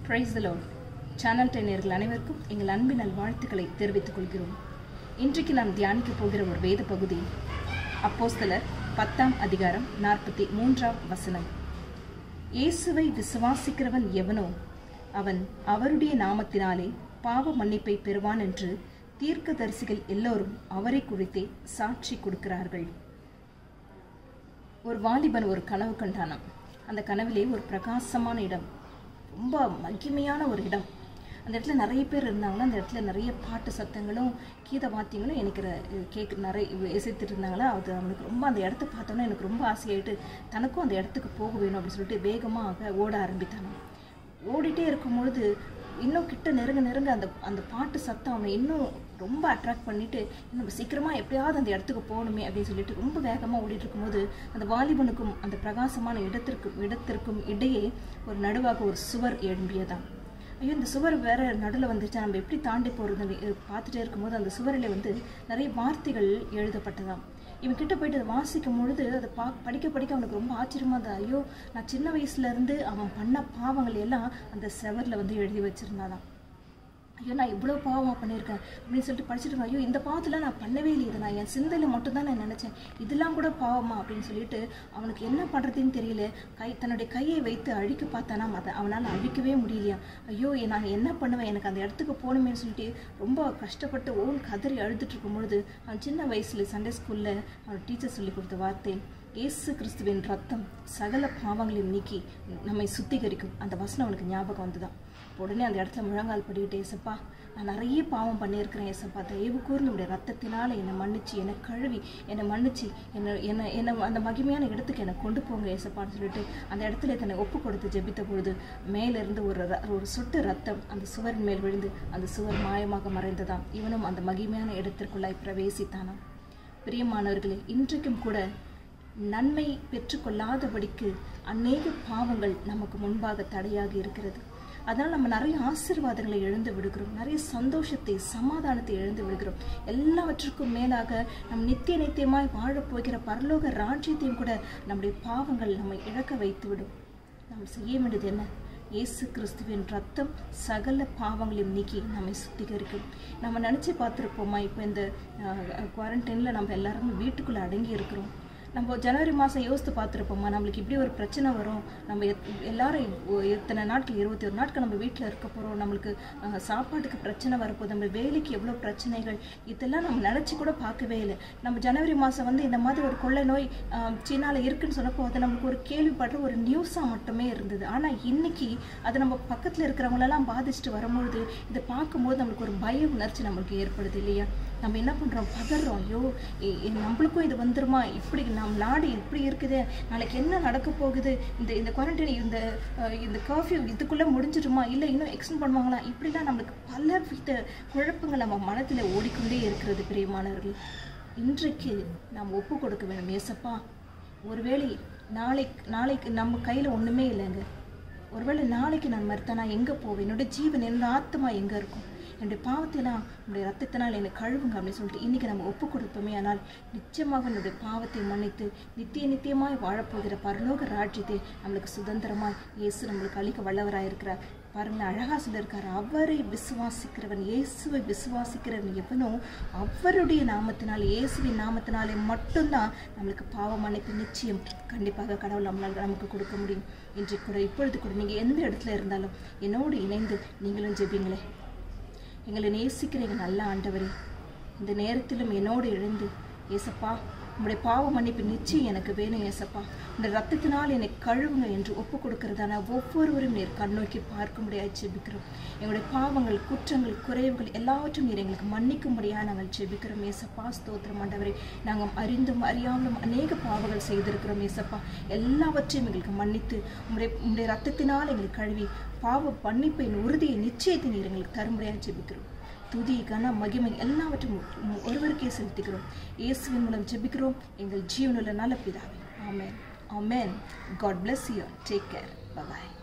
Price the lord channel டென்னர்கள் அனைவருக்கும் எங்கள் அன்பின் நல்வாழ்த்துக்களை தெரிவித்துக் கொள்கிறோம் இன்றைக்கு நாம் தியானிக்க போகிற ஒரு வேத பகுதி அப்போஸ்தலர் பத்தாம் அதிகாரம் நாற்பத்தி மூன்றாம் வசனம் இயேசுவை விசுவாசிக்கிறவன் எவனோ அவன் அவருடைய நாமத்தினாலே பாவ மன்னிப்பை பெறுவான் என்று தீர்க்கதரிசிகள் எல்லோரும் அவரை குறித்தே சாட்சி கொடுக்கிறார்கள் ஒரு வாலிபன் ஒரு கனவு கண்டானாம் அந்த கனவிலே ஒரு பிரகாசமான இடம் ரொம்ப மகிமையான ஒரு இடம் அந்த இடத்துல நிறைய பேர் இருந்தாங்களா அந்த இடத்துல நிறைய பாட்டு சத்தங்களும் கீத வாத்தியங்களும் எனக்கு ர- கேக் நிறைய இசைத்துட்டு இருந்தாங்களா அது அவனுக்கு ரொம்ப அந்த இடத்த பார்த்தோன்னே எனக்கு ரொம்ப ஆசையாயிட்டு தனக்கும் அந்த இடத்துக்கு போக வேணும் அப்படின்னு சொல்லிட்டு வேகமாக ஓட ஆரம்பித்தானாம் ஓடிட்டே இருக்கும் பொழுது இன்னும் கிட்ட நெருங்க நெருங்க அந்த அந்த பாட்டு சத்தம் அவனை இன்னும் ரொம்ப அட்ராக்ட் பண்ணிட்டு இன்னும் சீக்கிரமா எப்படியாவது அந்த இடத்துக்கு போகணுமே அப்படின்னு சொல்லிட்டு ரொம்ப வேகமா ஓடிட்டு இருக்கும்போது அந்த வாலிபனுக்கும் அந்த பிரகாசமான இடத்திற்கும் இடத்திற்கும் இடையே ஒரு நடுவாக ஒரு சுவர் எழும்பியதாம் ஐயோ இந்த சுவர் வேற நடுவில் வந்துச்சா நம்ம எப்படி தாண்டி போகிறதுன்னு பார்த்துட்டே இருக்கும்போது அந்த சுவரில் வந்து நிறைய வார்த்தைகள் எழுதப்பட்டதாம் இவன் கிட்ட போயிட்டு அதை வாசிக்கும் பொழுது அதை பா படிக்க படிக்க அவனுக்கு ரொம்ப ஆச்சரியமா இருந்தது ஐயோ நான் சின்ன வயசுல இருந்து அவன் பண்ண பாவங்கள் எல்லாம் அந்த செவரில் வந்து எழுதி வச்சிருந்தாதான் ஐயோ நான் இவ்வளோ பாவமாக பண்ணியிருக்கேன் அப்படின்னு சொல்லிட்டு படிச்சுட்டு இருக்கேன். ஐயோ இந்த பாவத்தில் நான் பண்ணவே இல்லை இதை நான் என் சிந்தையில் மட்டும்தான் நான் நினச்சேன் இதெல்லாம் கூட பாவமா அப்படின்னு சொல்லிட்டு அவனுக்கு என்ன பண்ணுறதுன்னு தெரியல கை தன்னுடைய கையை வைத்து அழிக்க பார்த்தானா அதை அவனால் அழிக்கவே முடியலையா ஐயோ எ- நான் என்ன பண்ணுவேன் எனக்கு அந்த இடத்துக்கு போகணுமேன்னு சொல்லிட்டு ரொம்ப கஷ்டப்பட்டு ஓன் கதறி அழுதுட்டு இருக்கும் பொழுது அவன் சின்ன வயசுல சண்டே ஸ்கூலில் அவன் டீச்சர் சொல்லி கொடுத்த வார்த்தை இயேசு கிறிஸ்துவின் ரத்தம் சகல பாவங்களையும் நீக்கி நம்மை சுத்திகரிக்கும் அந்த வசனம் அவனுக்கு ஞாபகம் வந்துதான் உடனே அந்த இடத்துல முழங்கால் படிக்கிட்டு ஏசப்பா நான் நிறைய பாவம் பண்ணியிருக்கிறேன் ஏசப்பா தயவு கூர்ந்து உடைய ரத்தத்தினால என்னை மன்னிச்சு என்னை கழுவி என்னை மன்னிச்சு என்னை என்னை என்னை அந்த மகிமையான இடத்துக்கு என்னை கொண்டு போங்க ஏசப்பான்னு சொல்லிட்டு அந்த இடத்துல தன்னை ஒப்பு கொடுத்து ஜெபித்த பொழுது மேலிருந்து ஒரு ர- ஒரு சொட்டு ரத்தம் அந்த சுவரின் மேல் விழுந்து அந்த சுவர் மாயமாக மறைந்ததாம் இவனும் அந்த மகிமையான இடத்திற்குள்ளாய் பிரவேசித்தானாம் பிரியமானவர்களே இன்றைக்கும் கூட நன்மை பெற்றுக்கொள்ளாதபடிக்கு அநேக பாவங்கள் நமக்கு முன்பாக தடையாக இருக்கிறது அதனால் நம்ம நிறைய ஆசீர்வாதங்களை இழந்து விடுகிறோம் நிறைய சந்தோஷத்தை சமாதானத்தை இழந்து விடுகிறோம் எல்லாவற்றுக்கும் மேலாக நம் நித்திய நித்தியமாய் வாழப் போகிற பரலோக ராஜ்யத்தையும் கூட நம்முடைய பாவங்கள் நம்மை இழக்க வைத்து விடும் நாம் செய்ய வேண்டியது என்ன இயேசு கிறிஸ்துவின் ரத்தம் சகல பாவங்களையும் நீக்கி நம்மை சுத்திகரிக்கும் நம்ம நினச்சி பார்த்துருப்போமா இப்போ இந்த குவாரண்டைனில் நம்ம எல்லாருமே வீட்டுக்குள்ளே அடங்கி இருக்கிறோம் நம்ம ஜனவரி மாதம் யோசித்து பார்த்துருப்போமா நம்மளுக்கு இப்படி ஒரு பிரச்சனை வரும் நம்ம எத்- எல்லாரும் இவ்- இத்தனை நாட்கள் இருபத்தி ஒரு நாட்கள் நம்ம வீட்டில் இருக்க போகிறோம் நம்மளுக்கு அஹ், சாப்பாட்டுக்கு பிரச்சனை வரப்போகுது நம்ம வேலைக்கு எவ்வளோ பிரச்சனைகள் இதெல்லாம் நம்ம நினச்சி கூட பார்க்கவே இல்லை நம்ம ஜனவரி மாதம் வந்து இந்த மாதிரி ஒரு கொள்ளை நோய் அஹ், சீனால இருக்குன்னு சொன்னப்போ அது நம்மளுக்கு ஒரு கேள்விப்படுற ஒரு நியூஸாக மட்டுமே இருந்தது ஆனால் இன்னைக்கு அது நம்ம பக்கத்தில் இருக்கிறவங்களெல்லாம் பாதிச்சுட்டு வரும்பொழுது இதை பார்க்கும்போது நம்மளுக்கு ஒரு பய உணர்ச்சி நம்மளுக்கு ஏற்படுது இல்லையா நம்ம என்ன பண்ணுறோம் பதறோம் ஐயோ எ- எ- நம்மளுக்கும் இது வந்துருமா இப்படி நம் நாடு இப்படி இருக்குது நாளைக்கு என்ன நடக்க போகுது இந்த இந்த குவாரண்டைன் இந்த அஹ், இந்த கர்ஃப்யூ இதுக்குள்ளே முடிஞ்சிடுமா இல்லை இன்னும் எக்ஸ்டெண்ட் பண்ணுவாங்களா இப்படிலாம் நம்மளுக்கு பல வித குழப்பங்கள் நம்ம மனத்தில் ஓடிக்கொண்டே இருக்கிறது பிரியமானவர்கள் இன்றைக்கு நாம் ஒப்பு கொடுக்க வேணும் ஏசப்பா ஒருவேளை நாளைக்கு நாளைக்கு நம்ம கையில் ஒன்றுமே இல்லைங்க ஒருவேளை நாளைக்கு நான் மறுத்தா நான் எங்கே போவேன் என்னோட ஜீவன் என்னோட ஆத்மா எங்கே இருக்கும் என்னுடைய பாவத்தையெல்லாம் உங்களுடைய ரத்தத்தினால் என்னை கழுவுங்க அப்படின்னு சொல்லிட்டு இன்றைக்கி நம்ம ஒப்பு கொடுப்போமே ஆனால் நிச்சயமாக என்னுடைய பாவத்தை மன்னித்து நித்திய நித்தியமாய் வாழப்போகிற பரலோக ராஜ்யத்தை நம்மளுக்கு சுதந்திரமாய் இயேசு நம்மளுக்கு அளிக்க வல்லவராக இருக்கிறார் பாருங்களேன் அழகா சொல்லியிருக்காரு அவரை விசுவாசிக்கிறவன் இயேசுவை விசுவாசிக்கிறவன் எவனோ அவருடைய நாமத்தினால் இயேசுவின் நாமத்தினாலே மட்டும்தான் நம்மளுக்கு பாவ மன்னிப்பு நிச்சயம் கண்டிப்பாக கடவுள் நம்மளால் நமக்கு கொடுக்க முடியும் இன்றைக்கு கூட இப்பொழுது கூட நீங்கள் எந்த இடத்துல இருந்தாலும் என்னோடு இணைந்து நீங்களும் ஜெபிங்களே எங்களை நேசிக்கிற எங்கள் நல்ல ஆண்டவரே இந்த நேரத்திலும் என்னோடு எழுந்து ஏசப்பா உங்களுடைய பாவ மன்னிப்பு நிச்சயம் எனக்கு வேணும் ஏசப்பா இந்த ரத்தத்தினால் என்னை கழுவுங்க என்று ஒப்பு கொடுக்கிறதான ஒவ்வொருவரும் நீர் கண்ணோக்கி பார்க்கும்படியாக ஜெபிக்கிறோம் எங்களுடைய பாவங்கள் குற்றங்கள் குறைவுகள் எல்லாவற்றும் நீர் எங்களுக்கு மன்னிக்கும்படியாக நாங்கள் ஜெபிக்கிறோம் ஏசப்பா ஸ்தோத்திரம் ஆண்டவரே நாங்கள் அறிந்தும் அறியாமலும் அநேக பாவங்கள் செய்திருக்கிறோம் ஏசப்பா எல்லாவற்றையும் எங்களுக்கு மன்னித்து உங்களுடைய உங்களுடைய ரத்தத்தினால் எங்களுக்கு கழுவி பாவ மன்னிப்பின் உறுதியை நிச்சயத்தை நீர் எங்களுக்கு தரும்படியாக ஜெபிக்கிறோம் துதி கன மகிமை எல்லாவற்றும் உம் ஒருவருக்கே செலுத்துகிறோம் இயேசுவின் மூலம் ஜெபிக்கிறோம் எங்கள் ஜீவனுள்ள நல்ல பிதாவே amen amen God bless you take care bye